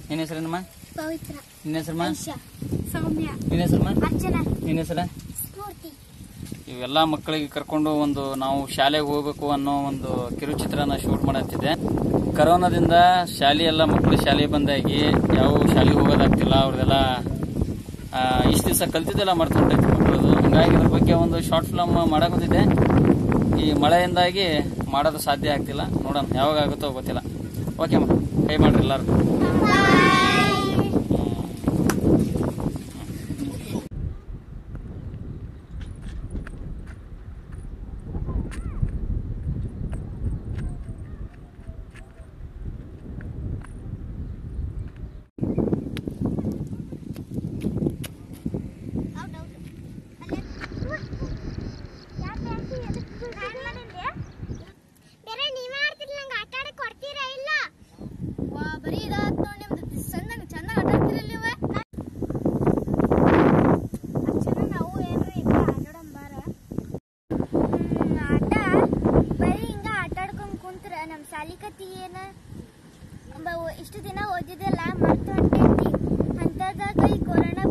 ನಿನ್ನ ಹೆಸರೇನಮ್ಮ ಪವಿತ್ರ ನಿನ್ನ ಹೆಸರಮ್ಮ ಐಶಾ ಸೌಮ್ಯ ನಿನ್ನ ಹೆಸರಮ್ಮ ಅರ್ಚನಾ ನಿನ್ನ ಹೆಸರ ಸ್ಫೂರ್ತಿ ಇವೆಲ್ಲ ಮಕ್ಕಳಿಗೆ ಕರ್ಕೊಂಡು ಒಂದು ನಾವು ಶಾಲೆಗೆ ಹೋಗ್ಬೇಕು ಅನ್ನೋ ಒಂದು ಕಿರುಚಿತ್ರನ ಶೂಟ್ ಮಾಡತ್ತಿದ್ದೆ ಕರೋನಾದಿಂದ ಶಾಲೆ ಎಲ್ಲ ಮಕ್ಕಳು ಶಾಲೆಗೆ ಬಂದಾಗಿ ಯಾವ ಶಾಲೆಗೆ ಹೋಗೋದಾಗ್ತಿಲ್ಲ ಅವ್ರದೆಲ್ಲ ಇಷ್ಟು ದಿವಸ ಕಲ್ತಿದ್ದೆಲ್ಲ ಮರ್ತೊಂಡೈತಿ ಮಕ್ಕಳದು ಹಿಂಗಾಗಿ ಇದ್ರ ಬಗ್ಗೆ ಒಂದು ಶಾರ್ಟ್ ಫಿಲಮ್ ಮಾಡಕಂತಿದ್ದೆ ಈ ಮಳೆಯಿಂದಾಗಿ ಮಾಡೋದು ಸಾಧ್ಯ ಆಗ್ತಿಲ್ಲ ನೋಡೋಣ ಯಾವಾಗ ಆಗುತ್ತೋ ಗೊತ್ತಿಲ್ಲ ಓಕೆ ಅಮ್ಮ ಕೈ ಮಾಡ್ರಿ ಎಲ್ಲರೂ ಬೇರೆ ನೀವೇ ಆಡ್ತಿರ್ಲಿ ನಂಗೆ ಆಟ ಆಡಕ್ ಕೊಡ್ತೀರಾ ಇಲ್ಲ ವಾ ಬರೀ ಇದಾತ್ ನೋಡಿ ನಿಮ್ದು ಚಂದ ಚಂದ ಆಟ ಆಡ್ತಿರಲ್ಲ ನೀವು ಅಚ್ಚನ ನಾವು ಏನ್ರಿ ಇಬ್ಬರು ಆಟಾಡೋಣ ಬಾರ ಆಟ ಬರೀ ಹಿಂಗ ಆಟ ಆಡ್ಕೊಂಡ್ ಕುಂತ್ರ ನಮ್ ಸಾಲಿ ಕತಿ ಏನ ಬ- ಇಷ್ಟು ದಿನ ಓದಿದ್ದೆಲ್ಲ ಮರ್ತು ಹೊಂಟೈತಿ ಅಂತದಾಗ ಈ ಕೊರೋನಾ